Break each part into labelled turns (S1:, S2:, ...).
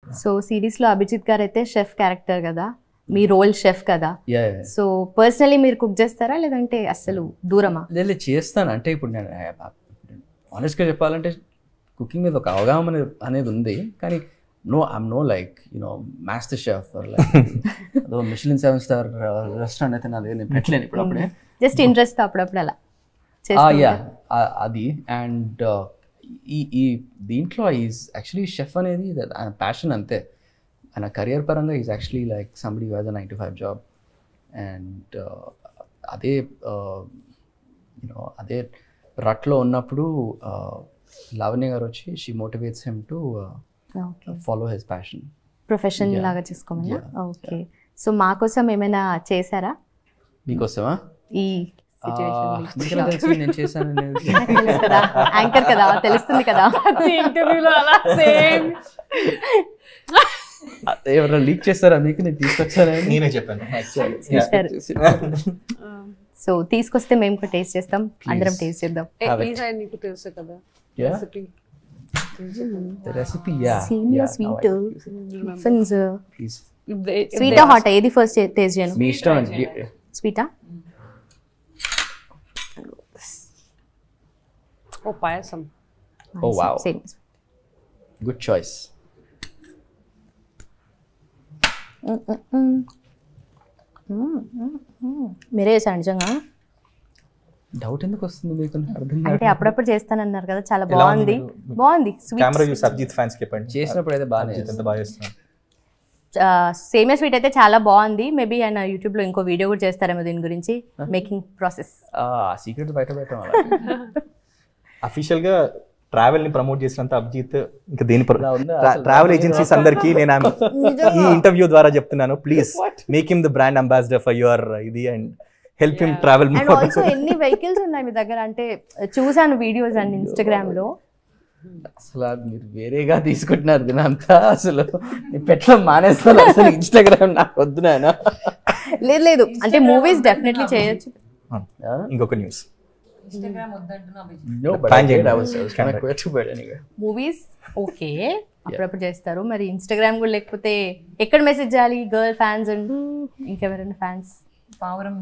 S1: So సిరీస్లో అభిజిత్ గారు అయితే షెఫ్ క్యారెక్టర్ కదా మీ రోల్ షెఫ్ కదా
S2: యా
S1: సో పర్సనలీ మీరు కుక్ చేస్తారా లేదంటే అసలు దూరమా
S2: లేదు చేస్తాను అంటే ఇప్పుడు నేను ఆనెస్ట్గా చెప్పాలంటే కుకింగ్ మీద ఒక అవగాహన అనేది- అనేది ఉంది కానీ no I'm no like you know master chef like అదో మిషలిన్ సెవెన్ స్టార్ రెస్టారెంట్ అయితే నాది నేను పెట్టలేను ఇప్పుడు అప్పుడే
S1: జస్ట్ ఇంట్రెస్ట్ అప్పుడప్పుడు అలా
S2: యా
S1: చేస్తూ
S2: అది అండ్ ఈ ఈ దీంట్లో ఈజ్ యాక్చువల్లీ షెఫ్ అనేది that ఆయన ప్యాషన్ అంతే ఆయన కెరియర్ పరంగా is actually like somebody has a nine to five job and అదే యూనో అదే రట్లో ఉన్నప్పుడు uh, లావణ్య గారు వచ్చి she motivates him to
S1: okay
S2: follow his passion
S1: profession
S2: Yeah.
S1: లాగా చేసుకోమన్నా
S2: Yeah.
S1: ఓకే సో మా కోసం ఏమైనా చేశారా
S2: మీకోసమా
S1: ఈ
S2: Ah,
S1: సిచ్యువేషన్
S2: మీకెలా తెలుసు నేను చేశాను అనేది
S1: తెలుసు కదా యాంకర్ కదా తెలుస్తుంది కదా
S3: ఇంటర్వ్యూలో అలా సేమ్
S2: ఎవరైనా లీక్ చేస్తారా మీకు నేను తీసుకొచ్చానని
S4: నేనే చెప్పాను
S1: చేస్తారు సో తీసుకొస్తే మేము కూడా టేస్ట్ చేస్తాం అందరం టేస్ట్ చేద్దాం
S2: Have it.
S3: ఈ సైడ్ నీకు తెలుసు కదా
S2: Yeah.
S3: Recipe
S2: The recipe, yeah.
S1: సేమియా
S2: yeah,
S1: sweet
S2: now I-
S1: muffins
S2: Please.
S1: స్వీటా హాట్ ఏది ఫస్ట్ టేస్ట్ చేయను
S2: మీ ఇష్టం అండి
S1: స్వీటా
S3: ఓ payasam
S2: Oh, wow.
S1: Same
S2: good choice
S1: మీరే చేశారు నిజంగా
S2: డౌట్ ఎందుకు వస్తుంది మీకు నాకు అర్థం
S1: అంటే అప్పుడప్పుడు చేస్తానన్నారు కదా చాలా
S4: ఎలా ఉంది
S1: బాగుంది
S4: మీరు?
S1: బాగుంది
S4: కెమెరా
S1: స్వీట్
S4: చూసి అభిజిత్ ఫ్యాన్స్ చెప్పండి
S2: చేసినప్పుడు అయితే బాగానే
S4: అభిజిత్ ఎంత బాగా చేస్తున్నాడు
S1: సేమియా స్వీట్ అయితే చాలా బాగుంది మేబీ ఆయన యూట్యూబ్ లో ఇంకో వీడియో కూడా చేస్తారేమో దీని గురించి మేకింగ్ ప్రాసెస్
S2: సీక్రెట్ బయట పెట్టాం
S4: అఫీషియల్ గా ట్రావెల్ ని ప్రమోట్ చేసినంత అభిజిత్ ఇంకా దేని
S2: ఇలా ఉందా? అసలు
S4: ట్రావెల్
S2: నాకు
S4: ఏజెన్సీస్ అందరికి నేను I'm- ఈ ఇంటర్వ్యూ ద్వారా చెప్తున్నాను please make him the brand ambassador for your ఇది and help him travel
S1: and also ఎన్ని వెహికల్స్ ఉన్నాయి మీ దగ్గర అంటే చూసాను వీడియోస్ అండ్ ఇన్స్టాగ్రామ్ లో
S2: అసలు అది మీరు వేరేగా తీసుకుంటున్నారు దీనంతా అసలు నేను పెట్టడం మానేస్తాను అసలు ఇన్స్టాగ్రామ్ నాకు వద్దు నాయన
S1: లేదు లేదు అంటే మూవీస్ డెఫినెట్లీ చేయొచ్చు
S4: ఇంకొక news
S2: No, but
S4: Plan
S2: I did.
S4: చేయండి.
S2: I was, I was trying to quit, but anyway.
S1: Movies okay అప్పుడప్పుడు చేస్తారు మరి ఇన్స్టాగ్రామ్ కూడా లేకపోతే ఎక్కడ మెసేజ్ చేయాలి గర్ల్ ఫ్యాన్స్ అండ్ ఇంకెవరైనా ఫ్యాన్స్
S5: పావురం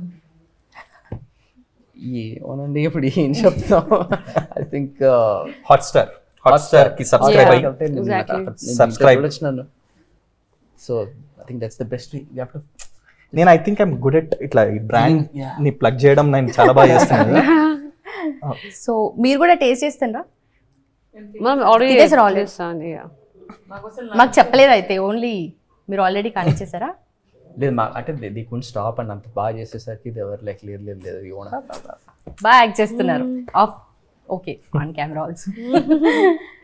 S2: ఏమోనండి ఇప్పుడు ఏం చెప్తాం ఐ థింక్
S4: హాట్స్టార్ హాట్స్టార్ కి సబ్స్క్రైబ్ అయ్యి Subscribe.
S2: వచ్చినాను so I think that's the best
S4: నేను I think I'm good at ఇట్లా ఈ బ్రాండ్
S2: Yeah.
S4: ని ప్లగ్ చేయడం నేను చాలా బాగా చేస్తున్నాను
S1: సో మీరు కూడా టేస్ట్ చేస్తుండ్రా
S3: మనం ఆల్రెడీ
S1: తినేసారు already.
S3: చేస్తాను yeah.
S1: మాకు చెప్పలేదు అయితే ఓన్లీ మీరు ఆల్రెడీ కానిచ్చేసారా
S2: లేదు మా అంటే ది కున్ స్టాప్ అండ్ అంత బాగా చేసేసరికి ఎవరు లైక్ లేదు లేదు లేదు you wanna-
S1: బాగా యాక్ట్ చేస్తున్నారు off okay on camera also